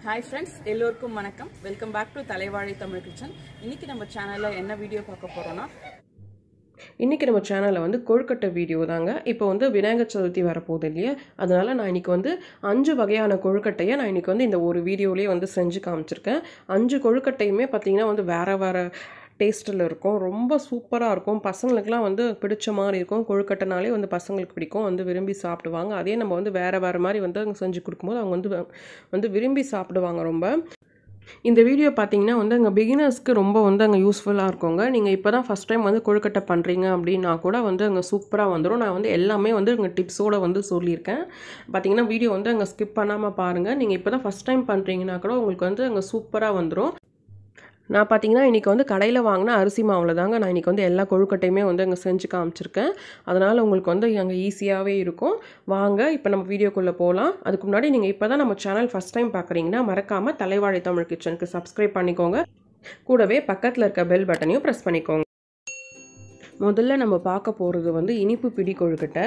hi friends எல்லோருக்கும் வணக்கம் welcome back to Thalaivazhai Tamil kitchen இன்னைக்கு நம்ம சேனலில் என்ன வீடியோ பார்க்க போகிறோன்னா இன்றைக்கி நம்ம சேனலில் வந்து கொழுக்கட்டை வீடியோ தாங்க இப்போ வந்து விநாயகர் சதுர்த்தி வரப்போகுது இல்லையா அதனால் நான் இன்றைக்கி வந்து அஞ்சு வகையான கொழுக்கட்டையை நான் இன்றைக்கி வந்து இந்த ஒரு வீடியோலேயே வந்து செஞ்சு காமிச்சிருக்கேன் அஞ்சு கொழுக்கட்டையுமே பார்த்திங்கன்னா வந்து வேறு வேறு டேஸ்ட்டில் இருக்கும் ரொம்ப சூப்பராக இருக்கும் பசங்களுக்குலாம் வந்து பிடிச்ச மாதிரி இருக்கும் கொழுக்கட்டைனாலே வந்து பசங்களுக்கு பிடிக்கும் வந்து விரும்பி சாப்பிடுவாங்க அதே நம்ம வந்து வேறு வேறு மாதிரி வந்து அவங்க செஞ்சு கொடுக்கும்போது அவங்க வந்து வந்து விரும்பி சாப்பிடுவாங்க ரொம்ப இந்த வீடியோ பார்த்தீங்கன்னா வந்து அங்கே பிகினர்ஸ்க்கு ரொம்ப வந்து அங்கே யூஸ்ஃபுல்லாக இருக்குங்க நீங்கள் இப்போ தான் ஃபஸ்ட் டைம் வந்து கொழுக்கட்டை பண்ணுறீங்க அப்படின்னா கூட வந்து அங்கே சூப்பராக வந்துடும் நான் வந்து எல்லாமே வந்து அங்கே டிப்ஸோடு வந்து சொல்லியிருக்கேன் பார்த்தீங்கன்னா வீடியோ வந்து அங்கே ஸ்கிப் பண்ணாமல் பாருங்கள் நீங்கள் இப்போ தான் ஃபஸ்ட் டைம் பண்ணுறீங்கன்னா கூட உங்களுக்கு வந்து அங்கே சூப்பராக வந்துடும் நான் பார்த்தீங்கன்னா இன்றைக்கி வந்து கடையில் வாங்கின அரிசி மாவில் தாங்க நான் இன்றைக்கி வந்து எல்லா கொழுக்கட்டையுமே வந்து அங்கே செஞ்சு காமிச்சிருக்கேன் அதனால் உங்களுக்கு வந்து அங்கே ஈஸியாகவே இருக்கும் வாங்க இப்போ நம்ம வீடியோக்குள்ளே போகலாம் அதுக்கு முன்னாடி நீங்கள் இப்போ தான் நம்ம சேனல் ஃபஸ்ட் டைம் பார்க்குறீங்கன்னா மறக்காமல் தலைவாழை தமிழ் கிச்சனுக்கு சப்ஸ்கிரைப் பண்ணிக்கோங்க கூடவே பக்கத்தில் இருக்க பெல் பட்டனையும் ப்ரெஸ் பண்ணிக்கோங்க முதல்ல நம்ம பார்க்க போகிறது வந்து இனிப்பு பிடி கொழுக்கட்டை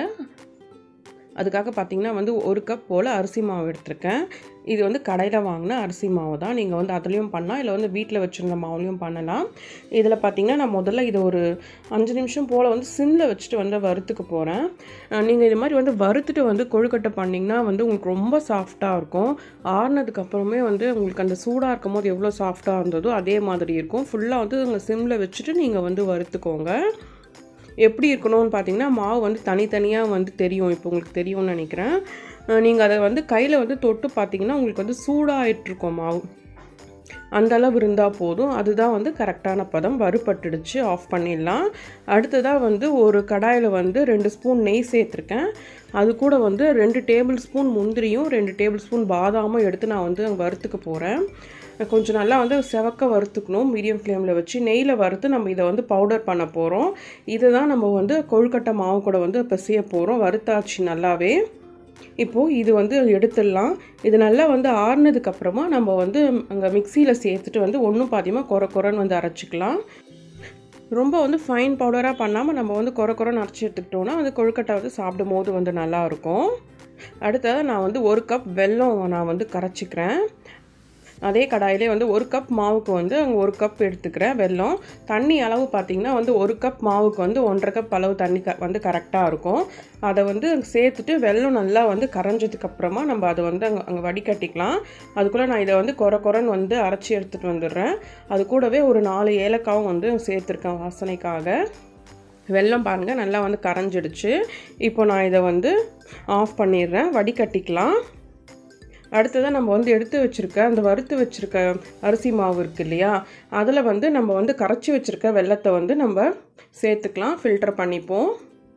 அதுக்காக பார்த்தீங்கன்னா வந்து ஒரு கப் போல் அரிசி மாவு எடுத்திருக்கேன் இது வந்து கடையில் வாங்கின அரிசி மாவு தான் நீங்கள் வந்து அதுலேயும் பண்ணலாம் இல்லை வந்து வீட்டில் வச்சுருந்த மாவுலையும் பண்ணலாம் இதில் பார்த்தீங்கன்னா நான் முதல்ல இதை ஒரு அஞ்சு நிமிஷம் போல் வந்து சிம்மில் வச்சுட்டு வந்து வறுத்துக்க போகிறேன் நீங்கள் இது மாதிரி வந்து வறுத்துட்டு வந்து கொழுக்கட்டை பண்ணிங்கன்னா வந்து உங்களுக்கு ரொம்ப சாஃப்டாக இருக்கும் ஆறுனதுக்கப்புறமே வந்து உங்களுக்கு அந்த சூடாக இருக்கும் போது எவ்வளோ சாஃப்டாக இருந்ததோ அதே மாதிரி இருக்கும் ஃபுல்லாக வந்து உங்கள் சிம்மில் வச்சுட்டு நீங்கள் வந்து வறுத்துக்கோங்க எப்படி இருக்கணும்னு பார்த்தீங்கன்னா மாவு வந்து தனித்தனியாக வந்து தெரியும் இப்போ உங்களுக்கு தெரியும்னு நினைக்கிறேன் நீங்கள் அதை வந்து கையில் வந்து தொட்டு பார்த்தீங்கன்னா உங்களுக்கு வந்து சூடாகிட்ருக்கும் மாவு அந்த அளவு இருந்தால் போதும் அதுதான் வந்து கரெக்டான பதம் வறுபட்டுடுச்சு ஆஃப் பண்ணிடலாம் அடுத்ததாக வந்து ஒரு கடாயில் வந்து ரெண்டு ஸ்பூன் நெய் சேர்த்துருக்கேன் அது கூட வந்து ரெண்டு டேபிள் ஸ்பூன் முந்திரியும் ரெண்டு டேபிள் ஸ்பூன் பாதாமும் எடுத்து நான் வந்து வறுத்துக்க போகிறேன் கொஞ்சம் நல்லா வந்து செவக்க வறுத்துக்கணும் மீடியம் ஃப்ளேமில் வச்சு நெய்யில் வறுத்து நம்ம இதை வந்து பவுடர் பண்ண போகிறோம் இதை தான் நம்ம வந்து கொழுக்கட்டை மாவு கூட வந்து பிசைய போகிறோம் வறுத்தாச்சு நல்லாவே இப்போது இது வந்து எடுத்துடலாம் இது நல்லா வந்து ஆறுனதுக்கப்புறமா நம்ம வந்து அங்கே மிக்சியில் சேர்த்துட்டு வந்து ஒன்றும் பாதியமாக குறை குறைன்னு வந்து அரைச்சிக்கலாம் ரொம்ப வந்து ஃபைன் பவுடராக பண்ணாமல் நம்ம வந்து குறை குறைன்னு அரைச்சி எடுத்துக்கிட்டோன்னா வந்து கொழுக்கட்டை வந்து சாப்பிடும் போது வந்து நல்லாயிருக்கும் அடுத்ததாக நான் வந்து ஒரு கப் வெல்லம் நான் வந்து கரைச்சிக்கிறேன் அதே கடாயிலே வந்து ஒரு கப் மாவுக்கு வந்து அங்கே ஒரு கப் எடுத்துக்கிறேன் வெல்லம் தண்ணி அளவு பார்த்திங்கன்னா வந்து ஒரு கப் மாவுக்கு வந்து ஒன்றரை கப் அளவு தண்ணி க வந்து கரெக்டாக இருக்கும் அதை வந்து சேர்த்துட்டு வெல்லம் நல்லா வந்து கரைஞ்சதுக்கப்புறமா நம்ம அதை வந்து அங்கே அங்கே வடிகட்டிக்கலாம் அதுக்குள்ளே நான் இதை வந்து குறை குறைன்னு வந்து அரைச்சி எடுத்துகிட்டு வந்துடுறேன் அது கூடவே ஒரு நாலு ஏலக்காவும் வந்து சேர்த்துருக்கேன் வாசனைக்காக வெல்லம் பாருங்கள் நல்லா வந்து கரைஞ்சிடுச்சு இப்போ நான் இதை வந்து ஆஃப் பண்ணிடுறேன் வடிகட்டிக்கலாம் அடுத்ததாக நம்ம வந்து எடுத்து வச்சுருக்க அந்த வறுத்து வச்சுருக்க அரிசி மாவு இருக்குது இல்லையா அதில் வந்து நம்ம வந்து கரைச்சி வச்சுருக்க வெள்ளத்தை வந்து நம்ம சேர்த்துக்கலாம் ஃபில்டர் பண்ணிப்போம்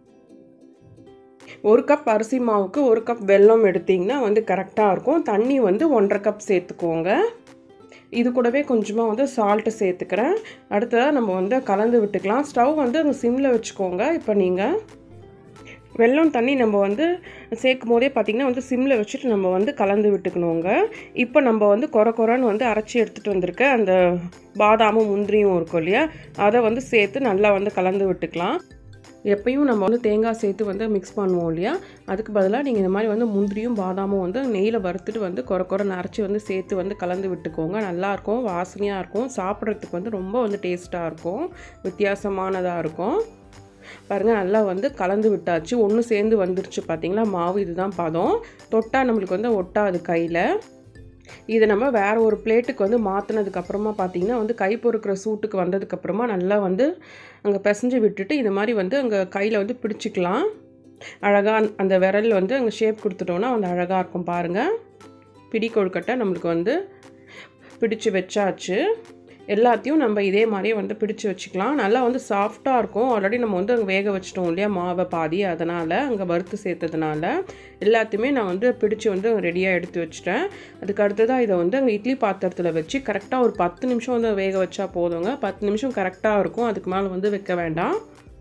ஒரு கப் அரிசி மாவுக்கு ஒரு கப் வெல்லம் எடுத்திங்கன்னா வந்து கரெக்டாக இருக்கும் தண்ணி வந்து ஒன்றரை கப் சேர்த்துக்கோங்க இது கூடவே கொஞ்சமாக வந்து சால்ட்டு சேர்த்துக்கிறேன் அடுத்ததாக நம்ம வந்து கலந்து விட்டுக்கலாம் ஸ்டவ் வந்து அங்கே சிம்மில் வச்சுக்கோங்க இப்போ நீங்கள் வெள்ளம் தண்ணி நம்ம வந்து சேர்க்கும் போதே பார்த்திங்கன்னா வந்து சிம்மில் வச்சுட்டு நம்ம வந்து கலந்து விட்டுக்கணுங்க இப்போ நம்ம வந்து குறை குறைன்னு வந்து அரைச்சி எடுத்துகிட்டு வந்திருக்க அந்த பாதாமும் முந்திரியும் இருக்கும் இல்லையா அதை வந்து சேர்த்து நல்லா வந்து கலந்து விட்டுக்கலாம் எப்பயும் நம்ம வந்து தேங்காய் சேர்த்து வந்து மிக்ஸ் பண்ணுவோம் இல்லையா அதுக்கு பதிலாக நீங்கள் இந்த மாதிரி வந்து முந்திரியும் பாதாமும் வந்து நெய்யில் வறுத்துட்டு வந்து குறை குறை நரைச்சி வந்து சேர்த்து வந்து கலந்து விட்டுக்கோங்க நல்லாயிருக்கும் வாசனையாக இருக்கும் சாப்பிட்றதுக்கு வந்து ரொம்ப வந்து டேஸ்ட்டாக இருக்கும் வித்தியாசமானதாக இருக்கும் பாருங்கள் நல்லா வந்து கலந்து விட்டாச்சு ஒன்று சேர்ந்து வந்துருச்சு பார்த்தீங்களா மாவு இதுதான் பதம் தொட்டால் நம்மளுக்கு வந்து ஒட்டாது கையில் இதை நம்ம வேறு ஒரு பிளேட்டுக்கு வந்து மாற்றினதுக்கப்புறமா பார்த்தீங்கன்னா வந்து கை பொறுக்கிற சூட்டுக்கு வந்ததுக்கப்புறமா நல்லா வந்து அங்கே பிசைஞ்சு விட்டுட்டு இந்த மாதிரி வந்து அங்கே கையில் வந்து பிடிச்சிக்கலாம் அழகாக அந்த விரல் வந்து அங்கே ஷேப் கொடுத்துட்டோன்னா வந்து அழகாக இருக்கும் பாருங்கள் பிடி கொழுக்கட்டை நம்மளுக்கு வந்து பிடிச்சு வச்சாச்சு எல்லாத்தையும் நம்ம இதே மாதிரியே வந்து பிடிச்சு வச்சுக்கலாம் நல்லா வந்து சாஃப்டாக இருக்கும் ஆல்ரெடி நம்ம வந்து அங்கே வேக வச்சிட்டோம் இல்லையா மாவை பாதி அதனால் அங்கே வறுத்து சேர்த்ததுனால எல்லாத்தையுமே நான் வந்து பிடிச்சி வந்து ரெடியாக எடுத்து வச்சுட்டேன் அதுக்கு அடுத்ததாக இதை வந்து அங்கே இட்லி பாத்திரத்தில் வச்சு கரெக்டாக ஒரு பத்து நிமிஷம் வந்து வேக வச்சா போதுங்க பத்து நிமிஷம் கரெக்டாக இருக்கும் அதுக்கு மேலே வந்து வைக்க வேண்டாம்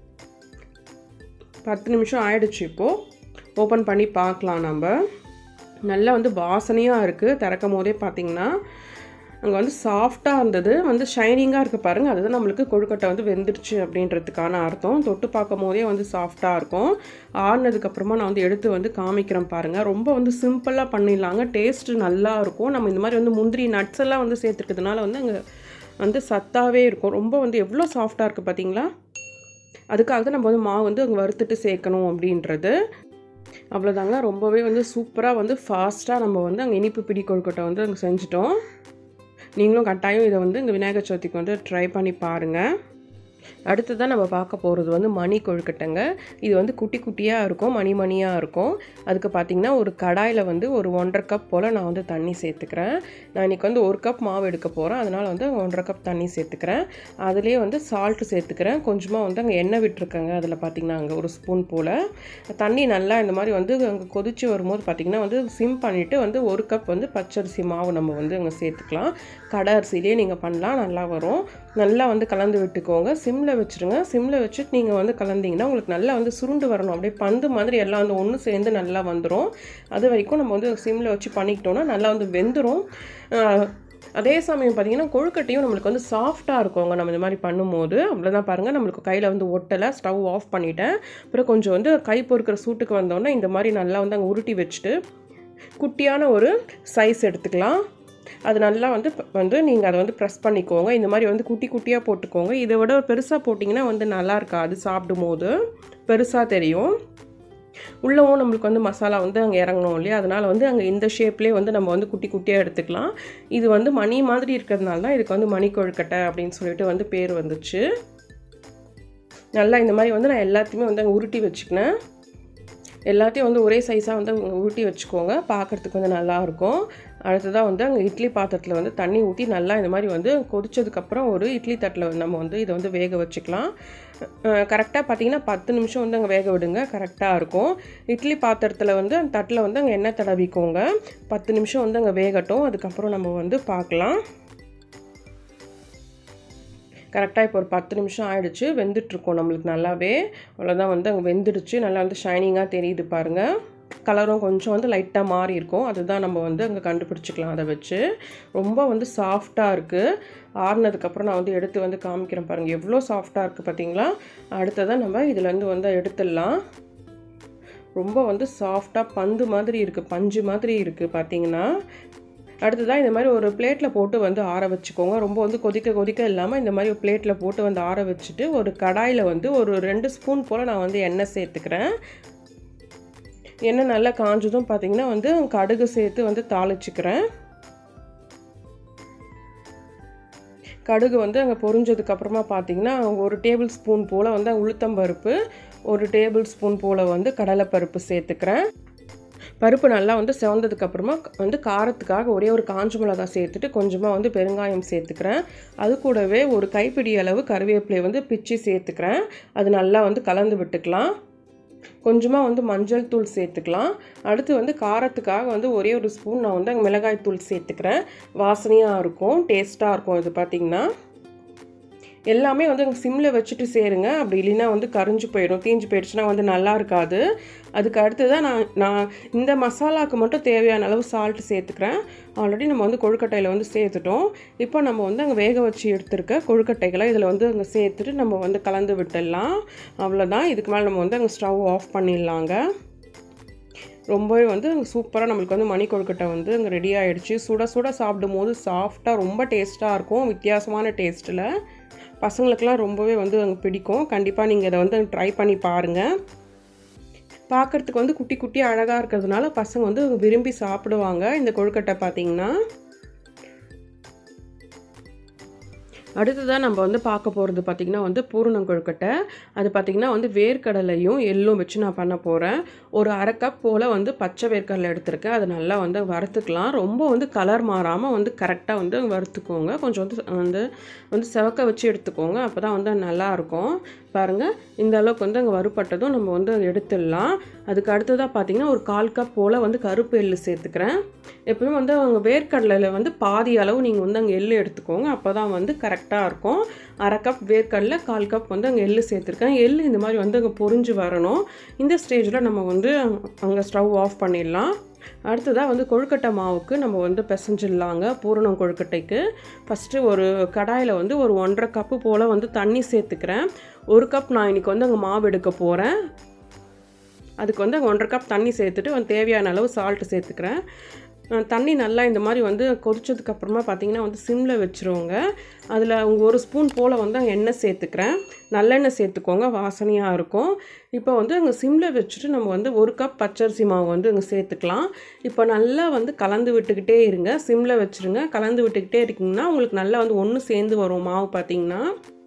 பத்து நிமிஷம் ஆயிடுச்சு இப்போது ஓப்பன் பண்ணி பார்க்கலாம் நம்ம நல்லா வந்து வாசனையாக இருக்குது திறக்கும் போதே பார்த்திங்கன்னா அங்கே வந்து சாஃப்டாக இருந்தது வந்து ஷைனிங்காக இருக்க பாருங்கள் அதுதான் நம்மளுக்கு கொழுக்கட்டை வந்து வெந்துடுச்சு அப்படின்றதுக்கான அர்த்தம் தொட்டு பார்க்கும் போதே வந்து சாஃப்டாக இருக்கும் ஆறுனதுக்கப்புறமா நான் வந்து எடுத்து வந்து காமிக்கிறேன் பாருங்கள் ரொம்ப வந்து சிம்பிளாக பண்ணிடலாங்க டேஸ்ட்டு நல்லா இருக்கும் நம்ம இந்த மாதிரி வந்து முந்திரி நட்ஸ் எல்லாம் வந்து சேர்த்துக்கிறதுனால வந்து அங்கே வந்து சத்தாகவே இருக்கும் ரொம்ப வந்து எவ்வளோ சாஃப்டாக இருக்குது பார்த்தீங்களா அதுக்காக தான் நம்ம வந்து மாவு வந்து அங்கே வறுத்துட்டு சேர்க்கணும் அப்படின்றது அவ்வளோதாங்க ரொம்பவே வந்து சூப்பராக வந்து ஃபாஸ்ட்டாக நம்ம வந்து அங்கே இனிப்பு பிடி கொழுக்கட்டை வந்து அங்கே செஞ்சிட்டோம் நீங்களும் கட்டாயம் இதை வந்து இந்த விநாயகர் சதுர்த்திக்கு வந்து ட்ரை பண்ணி பாருங்கள் அடுத்ததான் நம்ம பார்க்க போகிறது வந்து மணி கொழுக்கட்டைங்க இது வந்து குட்டி குட்டியாக இருக்கும் மணி மணியாக இருக்கும் அதுக்கு பார்த்திங்கன்னா ஒரு கடாயில் வந்து ஒரு ஒன்றரை கப் போல் நான் வந்து தண்ணி சேர்த்துக்கிறேன் நான் இன்றைக்கி வந்து ஒரு கப் மாவு எடுக்க போகிறேன் அதனால் வந்து ஒன்றரை கப் தண்ணி சேர்த்துக்கிறேன் அதுலேயே வந்து சால்ட்டு சேர்த்துக்கிறேன் கொஞ்சமாக வந்து அங்கே எண்ணெய் விட்டுருக்கேங்க அதில் பார்த்திங்கன்னா அங்கே ஒரு ஸ்பூன் போல் தண்ணி நல்லா இந்த மாதிரி வந்து அங்கே கொதித்து வரும்போது பார்த்திங்கன்னா வந்து சிம் பண்ணிவிட்டு வந்து ஒரு கப் வந்து பச்சரிசி மாவு நம்ம வந்து அங்கே சேர்த்துக்கலாம் கடை அரிசிலேயே நீங்கள் பண்ணலாம் நல்லா வரும் நல்லா வந்து கலந்து விட்டுக்கோங்க சிம்மில் வச்சுருங்க சிம்மில் வச்சுட்டு நீங்கள் வந்து கலந்தீங்கன்னா உங்களுக்கு நல்லா வந்து சுருண்டு வரணும் அப்படியே பந்து மாதிரி எல்லாம் வந்து ஒன்று சேர்ந்து நல்லா வந்துடும் அது வரைக்கும் நம்ம வந்து சிம்மில் வச்சு பண்ணிக்கிட்டோன்னா நல்லா வந்து வெந்துடும் அதே சமயம் பார்த்தீங்கன்னா கொழுக்கட்டையும் நம்மளுக்கு வந்து சாஃப்டாக இருக்குங்க நம்ம இந்த மாதிரி பண்ணும்போது அவ்வளோதான் பாருங்கள் நம்மளுக்கு கையில் வந்து ஒட்டலை ஸ்டவ் ஆஃப் பண்ணிட்டேன் அப்புறம் கொஞ்சம் வந்து கை பொறுக்கிற சூட்டுக்கு வந்தோன்னே இந்த மாதிரி நல்லா வந்து அங்கே உருட்டி வச்சுட்டு குட்டியான ஒரு சைஸ் எடுத்துக்கலாம் அது நல்லா வந்து வந்து நீங்கள் அதை வந்து ப்ரெஸ் பண்ணிக்கோங்க இந்த மாதிரி வந்து குட்டி குட்டியாக போட்டுக்கோங்க இதை விட பெருசாக போட்டிங்கன்னா வந்து நல்லா இருக்காது சாப்பிடும் போது பெருசாக தெரியும் உள்ளவும் நம்மளுக்கு வந்து மசாலா வந்து அங்கே இறங்கணும் இல்லையா அதனால் வந்து அங்கே இந்த ஷேப்லேயே வந்து நம்ம வந்து குட்டி குட்டியாக எடுத்துக்கலாம் இது வந்து மணி மாதிரி இருக்கிறதுனால தான் இதுக்கு வந்து மணி கொழுக்கட்டை அப்படின்னு சொல்லிட்டு வந்து பேர் வந்துச்சு நல்லா இந்த மாதிரி வந்து நான் எல்லாத்தையுமே வந்து அங்கே உருட்டி வச்சுக்கினேன் எல்லாத்தையும் வந்து ஒரே சைஸாக வந்து ஊட்டி வச்சுக்கோங்க பார்க்குறதுக்கு வந்து நல்லாயிருக்கும் அடுத்ததாக வந்து அங்கே இட்லி பாத்திரத்தில் வந்து தண்ணி ஊற்றி நல்லா இந்த மாதிரி வந்து கொதிச்சதுக்கப்புறம் ஒரு இட்லி தட்டில் நம்ம வந்து இதை வந்து வேக வச்சுக்கலாம் கரெக்டாக பார்த்தீங்கன்னா பத்து நிமிஷம் வந்து அங்கே வேக விடுங்க கரெக்டாக இருக்கும் இட்லி பாத்திரத்தில் வந்து அந்த தட்டில் வந்து அங்கே எண்ணெய் தடவிக்கோங்க பத்து நிமிஷம் வந்து அங்கே வேகட்டும் அதுக்கப்புறம் நம்ம வந்து பார்க்கலாம் கரெக்டாக இப்போ ஒரு பத்து நிமிஷம் ஆயிடுச்சு வெந்துட்டுருக்கோம் நம்மளுக்கு நல்லாவே அவ்வளோதான் வந்து அங்கே வெந்துடுச்சு நல்லா வந்து ஷைனிங்காக தெரியுது பாருங்கள் கலரும் கொஞ்சம் வந்து லைட்டாக மாறி இருக்கும் அதுதான் நம்ம வந்து அங்கே கண்டுபிடிச்சிக்கலாம் அதை வச்சு ரொம்ப வந்து சாஃப்டாக இருக்குது ஆறுனதுக்கப்புறம் நான் வந்து எடுத்து வந்து காமிக்கிறேன் பாருங்கள் எவ்வளோ சாஃப்டாக இருக்குது பார்த்தீங்களா அடுத்ததான் நம்ம இதுலேருந்து வந்து எடுத்துடலாம் ரொம்ப வந்து சாஃப்டாக பந்து மாதிரி இருக்குது பஞ்சு மாதிரி இருக்குது பார்த்தீங்கன்னா அடுத்ததாக இந்த மாதிரி ஒரு பிளேட்டில் போட்டு வந்து ஆற வச்சுக்கோங்க ரொம்ப வந்து கொதிக்க கொதிக்க இல்லாமல் இந்த மாதிரி ஒரு பிளேட்டில் போட்டு வந்து ஆற வச்சுட்டு ஒரு கடாயில் வந்து ஒரு ரெண்டு ஸ்பூன் போல் நான் வந்து எண்ணெய் சேர்த்துக்கிறேன் எண்ணெய் நல்லா காஞ்சதும் பார்த்தீங்கன்னா வந்து கடுகு சேர்த்து வந்து தாளிச்சுக்கிறேன் கடுகு வந்து அங்கே பொரிஞ்சதுக்கப்புறமா பார்த்தீங்கன்னா ஒரு டேபிள் ஸ்பூன் போல் வந்து உளுத்தம்பருப்பு ஒரு டேபிள் ஸ்பூன் போல் வந்து கடலைப்பருப்பு சேர்த்துக்கிறேன் பருப்பு நல்லா வந்து செவந்ததுக்கப்புறமா வந்து காரத்துக்காக ஒரே ஒரு காஞ்ச மிளகாய் சேர்த்துட்டு கொஞ்சமாக வந்து பெருங்காயம் சேர்த்துக்கிறேன் அது கூடவே ஒரு கைப்பிடி அளவு கருவேப்பிலையை வந்து பிச்சு சேர்த்துக்கிறேன் அது நல்லா வந்து கலந்து விட்டுக்கலாம் கொஞ்சமாக வந்து மஞ்சள் தூள் சேர்த்துக்கலாம் அடுத்து வந்து காரத்துக்காக வந்து ஒரே ஒரு ஸ்பூன் நான் வந்து மிளகாய் தூள் சேர்த்துக்கிறேன் வாசனையாக இருக்கும் டேஸ்ட்டாக இருக்கும் இது பார்த்திங்கன்னா எல்லாமே வந்து சிம்மில் வச்சுட்டு சேருங்க அப்படி இல்லைன்னா வந்து கரைஞ்சு போயிடும் தீஞ்சு போயிடுச்சுன்னா வந்து நல்லா இருக்காது அதுக்கு அடுத்து தான் நான் நான் இந்த மசாலாவுக்கு மட்டும் தேவையான அளவு சால்ட் சேர்த்துக்கிறேன் ஆல்ரெடி நம்ம வந்து கொழுக்கட்டையில் வந்து சேர்த்துட்டோம் இப்போ நம்ம வந்து அங்கே வேக வச்சு எடுத்துருக்க கொழுக்கட்டைகளை இதில் வந்து அங்கே சேர்த்துட்டு நம்ம வந்து கலந்து விட்டுடலாம் அவ்வளோதான் இதுக்கு மேலே நம்ம வந்து அங்கே ஸ்டவ் ஆஃப் பண்ணிடலாங்க ரொம்பவே வந்து சூப்பராக நம்மளுக்கு வந்து மணி கொழுக்கட்டை வந்து அங்கே ரெடி ஆகிடுச்சு சுட சுட சாப்பிடும் போது சாஃப்டாக ரொம்ப டேஸ்ட்டாக இருக்கும் வித்தியாசமான டேஸ்ட்டில் பசங்களுக்கெல்லாம் ரொம்பவே வந்து அங்கே பிடிக்கும் கண்டிப்பாக நீங்கள் இதை வந்து ட்ரை பண்ணி பாருங்கள் பார்க்குறதுக்கு வந்து குட்டி குட்டி அழகாக இருக்கிறதுனால பசங்க வந்து விரும்பி சாப்பிடுவாங்க இந்த கொழுக்கட்டை பார்த்திங்கன்னா அடுத்ததாக நம்ம வந்து பார்க்க போகிறது பார்த்திங்கன்னா வந்து பூரணம் கொழுக்கட்டை அது பார்த்திங்கன்னா வந்து வேர்க்கடலையும் எள்ளும் வச்சு நான் பண்ண போகிறேன் ஒரு அரை கப் போல் வந்து பச்சை வேர்க்கடலை எடுத்திருக்கேன் அதை நல்லா வந்து வறுத்துக்கலாம் ரொம்ப வந்து கலர் மாறாமல் வந்து கரெக்டாக வந்து வறுத்துக்கோங்க கொஞ்சம் வந்து வந்து வந்து செவக்க வச்சு எடுத்துக்கோங்க அப்போ தான் வந்து நல்லாயிருக்கும் பாருங்கள் இந்த அளவுக்கு வந்து அங்கே வறுப்பட்டதும் நம்ம வந்து அதை எடுத்துடலாம் அதுக்கு அடுத்ததாக பார்த்தீங்கன்னா ஒரு கால் கப் போல் வந்து கருப்பு எள்ளு சேர்த்துக்கிறேன் எப்பவுமே வந்து அவங்க வேர்க்கடலையில் வந்து பாதி அளவு நீங்கள் வந்து அங்கே எள்ளு எடுத்துக்கோங்க அப்போ தான் வந்து கரெக்டாக இருக்கும் அரை கப் வேர்க்கடலை கால் கப் வந்து அங்கே எள்ளு சேர்த்துருக்கேன் எள்ளு இந்த மாதிரி வந்து அங்கே பொறிஞ்சு வரணும் இந்த ஸ்டேஜில் நம்ம வந்து அங்கே ஸ்டவ் ஆஃப் பண்ணிடலாம் அடுத்ததாக வந்து கொழுக்கட்டை மாவுக்கு நம்ம வந்து பிசைஞ்சிடலாங்க பூரணம் கொழுக்கட்டைக்கு ஃபஸ்ட்டு ஒரு கடாயில் வந்து ஒரு ஒன்றரை கப்பு போல் வந்து தண்ணி சேர்த்துக்கிறேன் ஒரு கப் நான் இன்றைக்கி வந்து அங்கே மாவு எடுக்க போகிறேன் அதுக்கு வந்து ஒன்றரை கப் தண்ணி சேர்த்துட்டு வந்து தேவையான அளவு சால்ட்டு சேர்த்துக்கிறேன் அஹ் தண்ணி நல்லா இந்த மாதிரி வந்து கொதிச்சதுக்கப்புறமா பார்த்தீங்கன்னா வந்து சிம்மில் வச்சுருவோங்க அதில் ஒரு ஸ்பூன் போல் வந்து எண்ணெய் சேர்த்துக்கிறேன் நல்லெண்ணெய் சேர்த்துக்கோங்க வாசனையாக இருக்கும் இப்போ வந்து அங்கே சிம்மில் வச்சுட்டு நம்ம வந்து ஒரு கப் பச்சரிசி மாவு வந்து அங்கே சேர்த்துக்கலாம் இப்போ நல்லா வந்து கலந்து விட்டுக்கிட்டே இருங்க சிம்மில் வச்சுருங்க கலந்து விட்டுக்கிட்டே இருக்கீங்கன்னா உங்களுக்கு நல்லா வந்து ஒன்று சேர்ந்து வரும் மாவு பார்த்தீங்கன்னா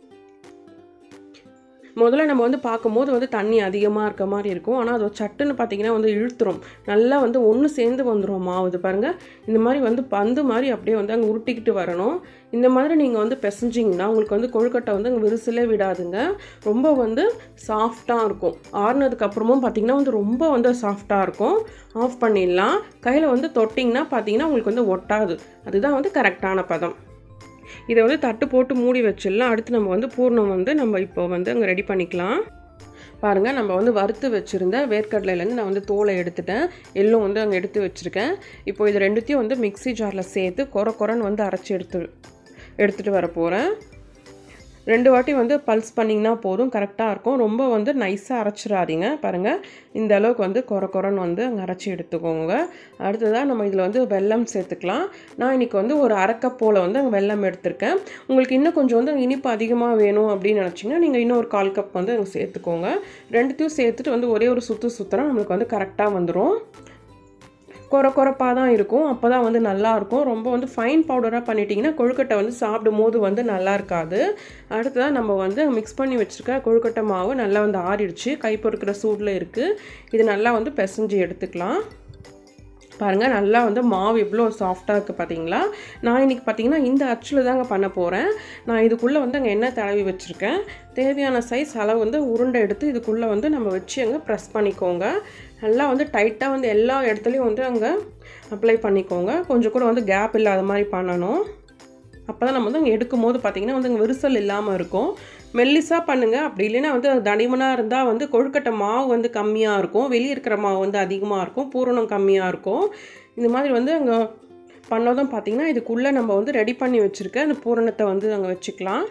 முதல்ல நம்ம வந்து பார்க்கும்போது வந்து தண்ணி அதிகமாக இருக்க மாதிரி இருக்கும் ஆனால் அது சட்டுன்னு பார்த்தீங்கன்னா வந்து இழுத்துரும் நல்லா வந்து ஒன்று சேர்ந்து வந்துடும் மாவு இது பாருங்கள் இந்த மாதிரி வந்து பந்து மாதிரி அப்படியே வந்து அங்கே உருட்டிக்கிட்டு வரணும் இந்த மாதிரி நீங்கள் வந்து பிசைஞ்சிங்கன்னா உங்களுக்கு வந்து கொழுக்கட்டை வந்து அங்கே விரிசலே விடாதுங்க ரொம்ப வந்து சாஃப்டாக இருக்கும் ஆறுனதுக்கப்புறமும் பார்த்தீங்கன்னா வந்து ரொம்ப வந்து சாஃப்டாக இருக்கும் ஆஃப் பண்ணிடலாம் கையில் வந்து தொட்டிங்கன்னா பார்த்தீங்கன்னா உங்களுக்கு வந்து ஒட்டாது அதுதான் வந்து கரெக்டான பதம் இதை வந்து தட்டு போட்டு மூடி வச்சிடலாம் அடுத்து நம்ம வந்து பூர்ணம் வந்து நம்ம இப்போ வந்து அங்கே ரெடி பண்ணிக்கலாம் பாருங்கள் நம்ம வந்து வறுத்து வச்சுருந்த வேர்க்கடலையிலேருந்து நான் வந்து தோலை எடுத்துட்டேன் எள்ளும் வந்து அங்கே எடுத்து வச்சுருக்கேன் இப்போ இது ரெண்டுத்தையும் வந்து மிக்ஸி ஜாரில் சேர்த்து கொர கொரன்னு வந்து அரைச்சி எடுத்து எடுத்துகிட்டு வர போகிறேன் ரெண்டு வாட்டி வந்து பல்ஸ் பண்ணிங்கன்னா போதும் கரெக்டாக இருக்கும் ரொம்ப வந்து நைஸாக அரைச்சிடாதீங்க பாருங்கள் இந்த அளவுக்கு வந்து கொர கொரன்னு வந்து அங்கே அரைச்சி எடுத்துக்கோங்க அடுத்ததாக நம்ம இதில் வந்து வெல்லம் சேர்த்துக்கலாம் நான் இன்றைக்கி வந்து ஒரு அரை கப் போல் வந்து அங்கே வெல்லம் எடுத்திருக்கேன் உங்களுக்கு இன்னும் கொஞ்சம் வந்து இனிப்பு அதிகமாக வேணும் அப்படின்னு நினச்சிங்கன்னா நீங்கள் இன்னும் ஒரு கால் கப் வந்து அங்கே சேர்த்துக்கோங்க ரெண்டுத்தையும் சேர்த்துட்டு வந்து ஒரே ஒரு சுற்று சுற்றுனா நம்மளுக்கு வந்து கரெக்டாக வந்துடும் கொர கொரப்பாக தான் இருக்கும் அப்போ தான் வந்து நல்லாயிருக்கும் ரொம்ப வந்து ஃபைன் பவுடராக பண்ணிட்டீங்கன்னா கொழுக்கட்டை வந்து சாப்பிடும் போது வந்து நல்லா இருக்காது அடுத்ததாக நம்ம வந்து மிக்ஸ் பண்ணி வச்சுருக்க கொழுக்கட்டை மாவு நல்லா வந்து ஆறிடுச்சு கை பொறுக்கிற சூடில் இருக்குது இது நல்லா வந்து பிசைஞ்சு எடுத்துக்கலாம் பாருங்கள் நல்லா வந்து மாவு எவ்வளோ சாஃப்டாக இருக்குது பார்த்தீங்களா நான் இன்றைக்கி பார்த்தீங்கன்னா இந்த அச்சில் தாங்க பண்ண போகிறேன் நான் இதுக்குள்ளே வந்து அங்கே எண்ணெய் தடவி வச்சுருக்கேன் தேவையான சைஸ் அளவு வந்து உருண்டை எடுத்து இதுக்குள்ளே வந்து நம்ம வச்சு அங்கே ப்ரெஸ் பண்ணிக்கோங்க நல்லா வந்து டைட்டாக வந்து எல்லா இடத்துலையும் வந்து அங்கே அப்ளை பண்ணிக்கோங்க கொஞ்சம் கூட வந்து கேப் இல்லாத மாதிரி பண்ணணும் அப்போ தான் நம்ம வந்து அங்கே எடுக்கும் போது பார்த்திங்கன்னா வந்து அங்கே விரிசல் இல்லாமல் இருக்கும் மெல்லிஸாக பண்ணுங்கள் அப்படி இல்லைன்னா வந்து அது தடிமனாக இருந்தால் வந்து கொழுக்கட்டை மாவு வந்து கம்மியாக இருக்கும் வெளியே இருக்கிற மாவு வந்து அதிகமாக இருக்கும் பூரணம் கம்மியாக இருக்கும் இந்த மாதிரி வந்து அங்கே பண்ணதும் பார்த்திங்கன்னா இதுக்குள்ளே நம்ம வந்து ரெடி பண்ணி வச்சுருக்க அந்த பூரணத்தை வந்து அங்கே வச்சுக்கலாம்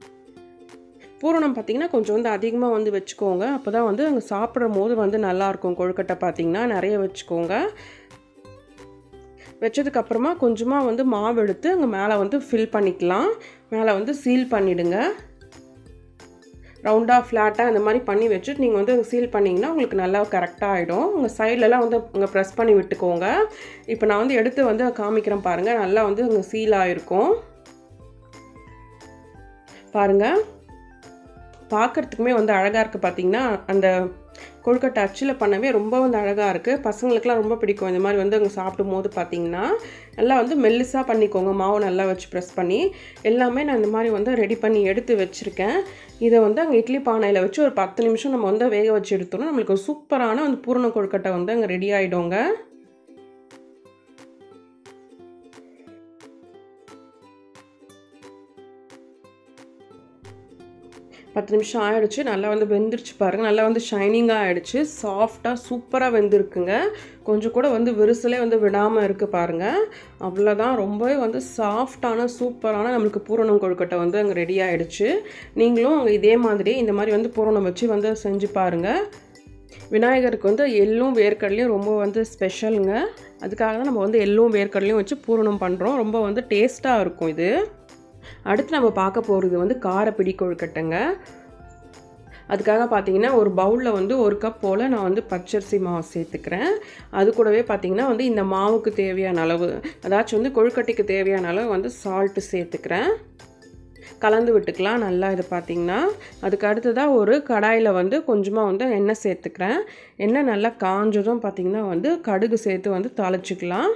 பூரணம் பார்த்திங்கன்னா கொஞ்சம் வந்து அதிகமாக வந்து வச்சுக்கோங்க அப்போ தான் வந்து அங்கே சாப்பிடும் போது வந்து நல்லாயிருக்கும் கொழுக்கட்டை பார்த்திங்கன்னா நிறைய வச்சுக்கோங்க வச்சதுக்கப்புறமா கொஞ்சமாக வந்து மாவு எடுத்து அங்கே மேலே வந்து ஃபில் பண்ணிக்கலாம் மேலே வந்து சீல் பண்ணிவிடுங்க ரவுண்டாக ஃப்ளாட்டாக இந்த மாதிரி பண்ணி வச்சுட்டு நீங்கள் வந்து சீல் பண்ணிங்கன்னா உங்களுக்கு நல்லா கரெக்டாக ஆகிடும் உங்கள் சைட்லலாம் வந்து உங்கள் ப்ரெஸ் பண்ணி விட்டுக்கோங்க இப்போ நான் வந்து எடுத்து வந்து காமிக்கிறேன் பாருங்கள் நல்லா வந்து அங்கே சீல் ஆகிருக்கும் பாருங்கள் பார்க்குறதுக்குமே வந்து அழகாக இருக்குது பார்த்தீங்கன்னா அந்த கொழுக்கட்டை அச்சில் பண்ணவே ரொம்ப வந்து அழகாக இருக்குது பசங்களுக்குலாம் ரொம்ப பிடிக்கும் இந்த மாதிரி வந்து அங்கே சாப்பிடும் போது பார்த்தீங்கன்னா நல்லா வந்து மெல்லிஸாக பண்ணிக்கோங்க மாவு நல்லா வச்சு ப்ரெஸ் பண்ணி எல்லாமே நான் இந்த மாதிரி வந்து ரெடி பண்ணி எடுத்து வச்சுருக்கேன் இதை வந்து அங்கே இட்லி பானையில் வச்சு ஒரு பத்து நிமிஷம் நம்ம வந்து வேக வச்சு எடுத்தோம்னா நம்மளுக்கு சூப்பரான வந்து பூரண கொழுக்கட்டை வந்து அங்கே ரெடி ஆகிடுங்க பத்து நிமிஷம் ஆயிடுச்சு நல்லா வந்து வெந்துருச்சு பாருங்கள் நல்லா வந்து ஷைனிங்காக ஆகிடுச்சு சாஃப்டாக சூப்பராக வெந்திருக்குங்க கொஞ்சம் கூட வந்து விரிசலே வந்து விடாமல் இருக்குது பாருங்கள் அவ்வளோதான் ரொம்பவே வந்து சாஃப்டான சூப்பரான நம்மளுக்கு பூரணம் கொழுக்கட்டை வந்து அங்கே ரெடி ஆகிடுச்சு நீங்களும் அங்கே இதே மாதிரி இந்த மாதிரி வந்து பூரணம் வச்சு வந்து செஞ்சு பாருங்கள் விநாயகருக்கு வந்து எள்ளும் வேர்க்கடலையும் ரொம்ப வந்து ஸ்பெஷலுங்க அதுக்காக தான் நம்ம வந்து எள்ளும் வேர்க்கடலையும் வச்சு பூரணம் பண்ணுறோம் ரொம்ப வந்து டேஸ்ட்டாக இருக்கும் இது அடுத்து நம்ம பார்க்க போகிறது வந்து காரப்பிடி கொழுக்கட்டைங்க அதுக்காக பார்த்தீங்கன்னா ஒரு பவுலில் வந்து ஒரு கப் போல் நான் வந்து பச்சரிசி மாவு சேர்த்துக்கிறேன் அது கூடவே பார்த்தீங்கன்னா வந்து இந்த மாவுக்கு தேவையான அளவு அதாச்சும் வந்து கொழுக்கட்டைக்கு தேவையான அளவு வந்து சால்ட்டு சேர்த்துக்கிறேன் கலந்து விட்டுக்கலாம் நல்லா இது பார்த்திங்கன்னா அதுக்கு அடுத்ததாக ஒரு கடாயில் வந்து கொஞ்சமாக வந்து எண்ணெய் சேர்த்துக்கிறேன் எண்ணெய் நல்லா காஞ்சதும் பார்த்திங்கன்னா வந்து கடுகு சேர்த்து வந்து தாளிச்சிக்கலாம்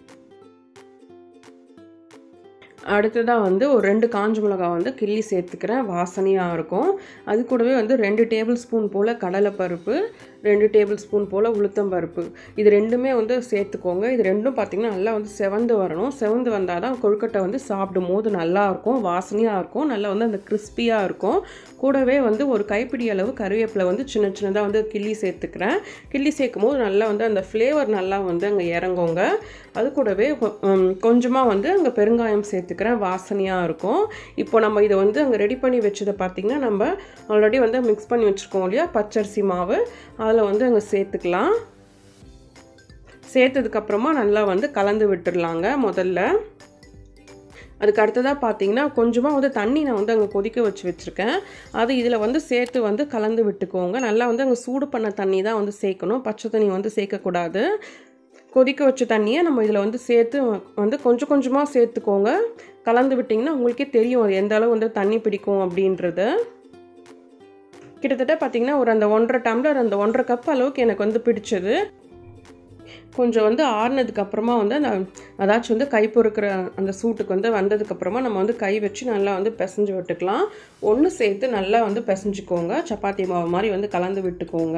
அடுத்ததாக வந்து ஒரு ரெண்டு காஞ்ச மிளகா வந்து கிள்ளி சேர்த்துக்கிறேன் வாசனையாக இருக்கும் அது கூடவே வந்து ரெண்டு டேபிள் ஸ்பூன் போல் கடலைப்பருப்பு ரெண்டு டேபிள் ஸ்பூன் போல் உளுத்தம்பருப்பு இது ரெண்டுமே வந்து சேர்த்துக்கோங்க இது ரெண்டும் பார்த்திங்கன்னா நல்லா வந்து செவந்து வரணும் செவந்து வந்தால் தான் கொழுக்கட்டை வந்து சாப்பிடும் போது நல்லாயிருக்கும் வாசனையாக இருக்கும் நல்லா வந்து அந்த கிறிஸ்பியாக இருக்கும் கூடவே வந்து ஒரு கைப்பிடி அளவு கருவேப்பிலை வந்து சின்ன சின்னதாக வந்து கிள்ளி சேர்த்துக்கிறேன் கிள்ளி சேர்க்கும் போது நல்லா வந்து அந்த ஃப்ளேவர் நல்லா வந்து அங்கே இறங்குங்க அது கூடவே கொஞ்சமாக வந்து அங்கே பெருங்காயம் சேர்த்துக்கிறேன் வாசனையாக இருக்கும் இப்போ நம்ம இதை வந்து அங்கே ரெடி பண்ணி வச்சதை பார்த்திங்கன்னா நம்ம ஆல்ரெடி வந்து மிக்ஸ் பண்ணி வச்சுருக்கோம் இல்லையா பச்சரிசி மாவு அதில் வந்து அங்கே சேர்த்துக்கலாம் சேர்த்ததுக்கப்புறமா நல்லா வந்து கலந்து விட்டுடலாங்க முதல்ல அதுக்கு அடுத்ததாக பார்த்தீங்கன்னா கொஞ்சமாக வந்து தண்ணி நான் வந்து அங்கே கொதிக்க வச்சு வச்சுருக்கேன் அது இதில் வந்து சேர்த்து வந்து கலந்து விட்டுக்கோங்க நல்லா வந்து அங்கே சூடு பண்ண தண்ணி தான் வந்து சேர்க்கணும் பச்சை தண்ணி வந்து சேர்க்கக்கூடாது கொதிக்க வச்ச தண்ணியை நம்ம இதில் வந்து சேர்த்து வந்து கொஞ்சம் கொஞ்சமாக சேர்த்துக்கோங்க கலந்து விட்டிங்கன்னா உங்களுக்கே தெரியும் அது எந்த அளவு வந்து தண்ணி பிடிக்கும் அப்படின்றது கிட்டத்தட்ட பார்த்திங்கன்னா ஒரு அந்த ஒன்றரை டம்ளர் அந்த ஒன்றரை கப் அளவுக்கு எனக்கு வந்து பிடிச்சது கொஞ்சம் வந்து ஆறுனதுக்கு அப்புறமா வந்து அந்த அதாச்சும் வந்து கை பொறுக்கிற அந்த சூட்டுக்கு வந்து வந்ததுக்கப்புறமா நம்ம வந்து கை வச்சு நல்லா வந்து பிசைஞ்சு விட்டுக்கலாம் ஒன்று சேர்த்து நல்லா வந்து பிசைஞ்சுக்கோங்க சப்பாத்தி மாவு மாதிரி வந்து கலந்து விட்டுக்கோங்க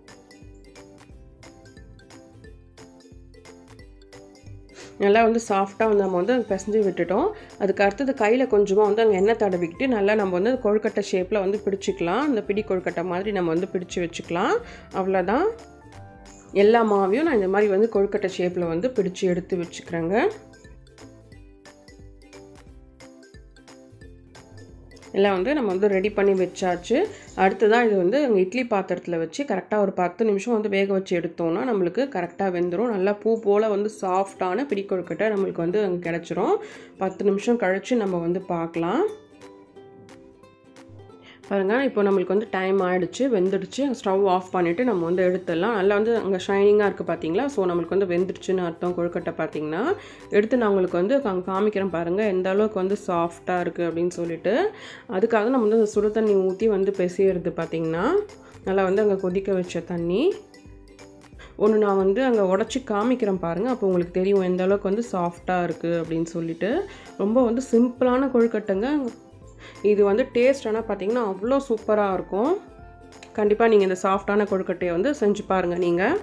நல்லா வந்து சாஃப்டாக வந்து நம்ம வந்து பிசைஞ்சு விட்டுட்டோம் அதுக்கு அடுத்தது கையில் கொஞ்சமாக வந்து அங்கே எண்ணெய் தடவிக்கிட்டு நல்லா நம்ம வந்து கொழுக்கட்டை ஷேப்பில் வந்து பிடிச்சிக்கலாம் அந்த பிடி கொழுக்கட்டை மாதிரி நம்ம வந்து பிடிச்சி வச்சுக்கலாம் அவ்வளோதான் எல்லா மாவையும் நான் இந்த மாதிரி வந்து கொழுக்கட்டை ஷேப்பில் வந்து பிடிச்சி எடுத்து வச்சுக்கிறேங்க எல்லாம் வந்து நம்ம வந்து ரெடி பண்ணி வச்சாச்சு அடுத்ததாக இது வந்து எங்கள் இட்லி பாத்திரத்தில் வச்சு கரெக்டாக ஒரு பத்து நிமிஷம் வந்து வேக வச்சு எடுத்தோம்னா நம்மளுக்கு கரெக்டாக வெந்துடும் நல்லா பூ போல் வந்து சாஃப்டான பிடி கொழுக்கட்டை நம்மளுக்கு வந்து அங்கே கிடச்சிரும் பத்து நிமிஷம் கழித்து நம்ம வந்து பார்க்கலாம் பாருங்கள் இப்போ நம்மளுக்கு வந்து டைம் ஆகிடுச்சு வெந்துடுச்சு ஸ்டவ் ஆஃப் பண்ணிவிட்டு நம்ம வந்து எடுத்துடலாம் நல்லா வந்து அங்கே ஷைனிங்காக இருக்குது பார்த்தீங்களா ஸோ நம்மளுக்கு வந்து வெந்துடுச்சுன்னு அர்த்தம் கொழுக்கட்டை பார்த்தீங்கன்னா எடுத்து நான் உங்களுக்கு வந்து அங்கே காமிக்கிறேன் பாருங்கள் எந்த அளவுக்கு வந்து சாஃப்டாக இருக்குது அப்படின்னு சொல்லிட்டு அதுக்காக நம்ம வந்து அந்த சுடு தண்ணி ஊற்றி வந்து பெசியறது பார்த்திங்கன்னா நல்லா வந்து அங்கே கொதிக்க வச்ச தண்ணி ஒன்று நான் வந்து அங்கே உடச்சி காமிக்கிறேன் பாருங்கள் அப்போ உங்களுக்கு தெரியும் எந்த அளவுக்கு வந்து சாஃப்டாக இருக்குது அப்படின்னு சொல்லிட்டு ரொம்ப வந்து சிம்பிளான கொழுக்கட்டைங்க இது வந்து டேஸ்ட் ஆனால் பார்த்தீங்கன்னா அவ்வளோ சூப்பராக இருக்கும் கண்டிப்பாக நீங்கள் இந்த சாஃப்டான கொழுக்கட்டையை வந்து செஞ்சு பாருங்கள் நீங்கள்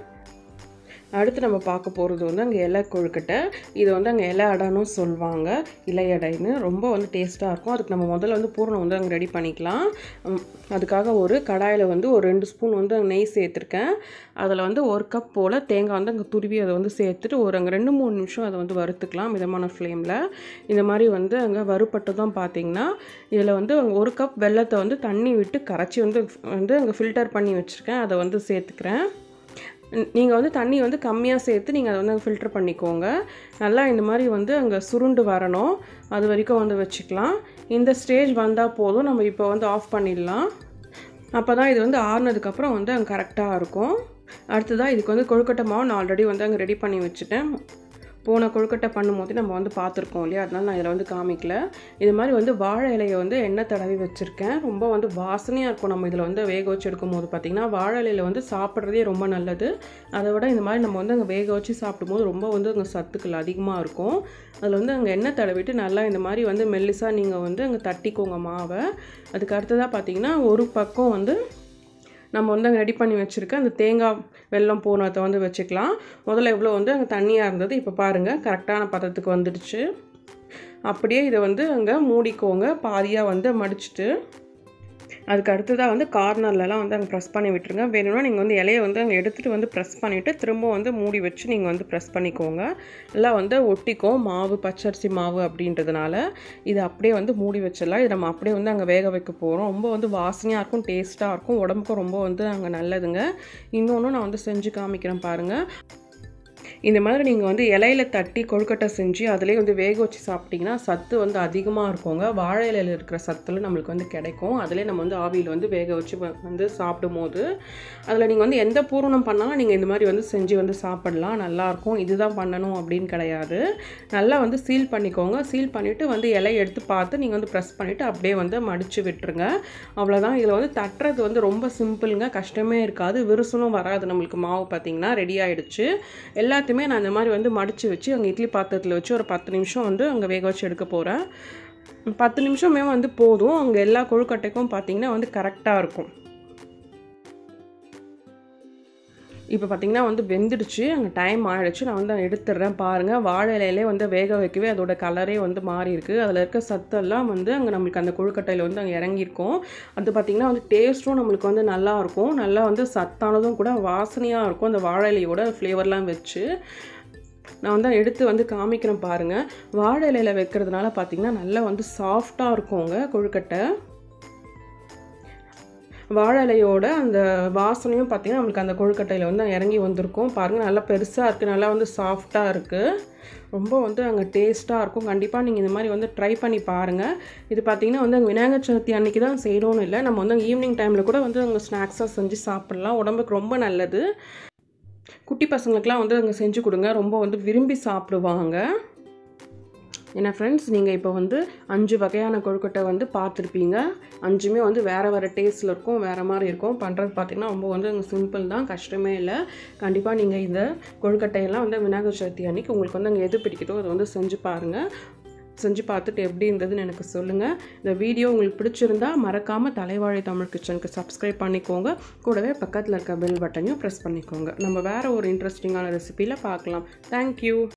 அடுத்து நம்ம பார்க்க போகிறது வந்து அங்கே இலை கொழுக்கட்டை இது வந்து அங்கே இலை அடைன்னு சொல்லுவாங்க இலை அடைன்னு ரொம்ப வந்து டேஸ்ட்டாக இருக்கும் அதுக்கு நம்ம முதல்ல வந்து பூரணம் வந்து அங்கே ரெடி பண்ணிக்கலாம் அதுக்காக ஒரு கடாயில் வந்து ஒரு ரெண்டு ஸ்பூன் வந்து நெய் சேர்த்துருக்கேன் அதில் வந்து ஒரு கப் போல் தேங்காய் வந்து அங்கே துருவி அதை வந்து சேர்த்துட்டு ஒரு அங்கே ரெண்டு மூணு நிமிஷம் அதை வந்து வறுத்துக்கலாம் மிதமான ஃப்ளேமில் இந்த மாதிரி வந்து அங்கே வறுப்பட்டு தான் பார்த்தீங்கன்னா இதில் வந்து ஒரு கப் வெள்ளத்தை வந்து தண்ணி விட்டு கரைச்சி வந்து வந்து அங்கே ஃபில்டர் பண்ணி வச்சுருக்கேன் அதை வந்து சேர்த்துக்கிறேன் நீங்கள் வந்து தண்ணி வந்து கம்மியாக சேர்த்து நீங்கள் அதை வந்து ஃபில்டர் பண்ணிக்கோங்க நல்லா இந்த மாதிரி வந்து அங்கே சுருண்டு வரணும் அது வரைக்கும் வந்து வச்சுக்கலாம் இந்த ஸ்டேஜ் வந்தால் போதும் நம்ம இப்போ வந்து ஆஃப் பண்ணிடலாம் அப்போ தான் இது வந்து ஆறுனதுக்கப்புறம் வந்து அங்கே கரெக்டாக இருக்கும் அடுத்ததாக இதுக்கு வந்து கொழுக்கட்டை மாவு நான் ஆல்ரெடி வந்து அங்கே ரெடி பண்ணி வச்சுட்டேன் போன கொழுக்கட்டை பண்ணும்போது நம்ம வந்து பார்த்துருக்கோம் இல்லையா அதனால நான் இதில் வந்து காமிக்கல இது மாதிரி வந்து வாழை இலையை வந்து எண்ணெய் தடவி வச்சுருக்கேன் ரொம்ப வந்து வாசனையாக இருக்கும் நம்ம இதில் வந்து வேக வச்சு எடுக்கும் போது பார்த்திங்கன்னா வாழை இலையில் வந்து சாப்பிட்றதே ரொம்ப நல்லது அதை விட இந்த மாதிரி நம்ம வந்து அங்கே வேக வச்சு சாப்பிடும்போது ரொம்ப வந்து அங்கே சத்துக்கள் அதிகமாக இருக்கும் அதில் வந்து அங்கே எண்ணெய் தடவிட்டு நல்லா இந்த மாதிரி வந்து மெல்லிசாக நீங்கள் வந்து அங்கே தட்டிக்கோங்க மாவை அதுக்கு அடுத்ததாக பார்த்தீங்கன்னா ஒரு பக்கம் வந்து நம்ம வந்து அங்கே ரெடி பண்ணி வச்சுருக்க அந்த தேங்காய் வெல்லம் போனதை வந்து வச்சுக்கலாம் முதல்ல எவ்வளோ வந்து அங்கே தண்ணியாக இருந்தது இப்போ பாருங்கள் கரெக்டான பதத்துக்கு வந்துடுச்சு அப்படியே இதை வந்து அங்கே மூடிக்கோங்க பாதியாக வந்து மடிச்சுட்டு அதுக்கு அடுத்ததாக வந்து கார்னர்லலாம் வந்து அங்கே ப்ரெஸ் பண்ணி விட்டுருங்க வேணும்னா நீங்கள் வந்து இலையை வந்து அங்கே எடுத்துகிட்டு வந்து ப்ரெஸ் பண்ணிவிட்டு திரும்ப வந்து மூடி வச்சு நீங்கள் வந்து ப்ரெஸ் பண்ணிக்கோங்க எல்லாம் வந்து ஒட்டிக்கும் மாவு பச்சரிசி மாவு அப்படின்றதுனால இது அப்படியே வந்து மூடி வச்சிடலாம் இது நம்ம அப்படியே வந்து அங்கே வேக வைக்க போகிறோம் ரொம்ப வந்து வாசனையாக இருக்கும் டேஸ்ட்டாக இருக்கும் உடம்புக்கும் ரொம்ப வந்து அங்கே நல்லதுங்க இன்னொன்று நான் வந்து செஞ்சு காமிக்கிறேன் பாருங்கள் இந்த மாதிரி நீங்கள் வந்து இலையில தட்டி கொழுக்கட்டை செஞ்சு அதிலே வந்து வேக வச்சு சாப்பிட்டிங்கன்னா சத்து வந்து அதிகமாக இருக்குங்க வாழை இலையில் இருக்கிற சத்துலாம் நம்மளுக்கு வந்து கிடைக்கும் அதிலே நம்ம வந்து ஆவியில் வந்து வேக வச்சு வ- வந்து சாப்பிடும் போது அதில் நீங்கள் வந்து எந்த பூரணம் பண்ணாலும் நீங்கள் இந்த மாதிரி வந்து செஞ்சு வந்து சாப்பிடலாம் நல்லாயிருக்கும் இதுதான் பண்ணணும் அப்படின்னு கிடையாது நல்லா வந்து சீல் பண்ணிக்கோங்க சீல் பண்ணிவிட்டு வந்து இலையை எடுத்து பார்த்து நீங்கள் வந்து ப்ரெஸ் பண்ணிவிட்டு அப்படியே வந்து மடித்து விட்டுருங்க அவ்வளோதான் இதில் வந்து தட்டுறது வந்து ரொம்ப சிம்பிளுங்க கஷ்டமே இருக்காது விருசலும் வராது நம்மளுக்கு மாவு பார்த்தீங்கன்னா ரெடி ஆயிடுச்சு எல்லாத்தையுமே நான் இந்த மாதிரி வந்து மடித்து வச்சு அங்கே இட்லி பாத்திரத்தில் வச்சு ஒரு பத்து நிமிஷம் வந்து அங்கே வேக வச்சு எடுக்க போகிறேன் பத்து நிமிஷமே வந்து போதும் அங்கே எல்லா கொழுக்கட்டைக்கும் பார்த்தீங்கன்னா வந்து கரெக்டாக இருக்கும் இப்போ பார்த்தீங்கன்னா வந்து வெந்துடுச்சு அங்கே டைம் ஆகிடுச்சு நான் வந்து எடுத்துடுறேன் பாருங்கள் வாழை இலையிலே வந்து வேக வைக்கவே அதோட கலரே வந்து மாறி இருக்கு அதில் இருக்க சத்தெல்லாம் வந்து அங்கே நம்மளுக்கு அந்த கொழுக்கட்டையில் வந்து அங்கே இறங்கியிருக்கும் அது பார்த்திங்கன்னா வந்து டேஸ்ட்டும் நம்மளுக்கு வந்து நல்லா இருக்கும் நல்லா வந்து சத்தானதும் கூட வாசனையாக இருக்கும் அந்த வாழை இலையோட ஃப்ளேவர்லாம் வச்சு நான் வந்து எடுத்து வந்து காமிக்கிறேன் பாருங்கள் வாழை இலையில் வைக்கிறதுனால பார்த்திங்கன்னா நல்லா வந்து சாஃப்டாக இருக்குங்க கொழுக்கட்டை வாழை இலையோட அந்த வாசனையும் பார்த்திங்கன்னா நம்மளுக்கு அந்த கொழுக்கட்டையில் வந்து இறங்கி வந்திருக்கும் பாருங்கள் நல்லா பெருசாக இருக்குது நல்லா வந்து சாஃப்டாக இருக்குது ரொம்ப வந்து அங்கே டேஸ்ட்டாக இருக்கும் கண்டிப்பாக நீங்கள் இந்த மாதிரி வந்து ட்ரை பண்ணி பாருங்கள் இது பார்த்திங்கன்னா வந்து அங்கே விநாயகர் சதுர்த்தி அன்றைக்கி தான் செய்யணும்னு இல்லை நம்ம வந்து ஈவினிங் டைமில் கூட வந்து அங்கே ஸ்நாக்ஸாக செஞ்சு சாப்பிட்லாம் உடம்புக்கு ரொம்ப நல்லது குட்டி பசங்களுக்குலாம் வந்து அங்கே செஞ்சு கொடுங்க ரொம்ப வந்து விரும்பி சாப்பிடுவாங்க ஏன்னா ஃப்ரெண்ட்ஸ் நீங்கள் இப்போ வந்து அஞ்சு வகையான கொழுக்கட்டை வந்து பார்த்துருப்பீங்க அஞ்சுமே வந்து வேறு வேறு டேஸ்ட்டில் இருக்கும் வேறு மாதிரி இருக்கும் பண்ணுறது பார்த்திங்கன்னா ரொம்ப வந்து சிம்பிள் தான் கஷ்டமே இல்லை கண்டிப்பாக நீங்கள் இந்த கொழுக்கட்டையெல்லாம் வந்து விநாயகர் சதுர்த்தி அன்னைக்கு உங்களுக்கு வந்து அங்கே எது பிடிக்குதோ அதை வந்து செஞ்சு பாருங்கள் செஞ்சு பார்த்துட்டு எப்படி இருந்ததுன்னு எனக்கு சொல்லுங்கள் இந்த வீடியோ உங்களுக்கு பிடிச்சிருந்தா மறக்காமல் தலைவாழை தமிழ் கிச்சனுக்கு சப்ஸ்கிரைப் பண்ணிக்கோங்க கூடவே பக்கத்தில் இருக்க பெல் பட்டனையும் ப்ரெஸ் பண்ணிக்கோங்க நம்ம வேறு ஒரு இன்ட்ரெஸ்டிங்கான ரெசிபியில் பார்க்கலாம் தேங்க்யூ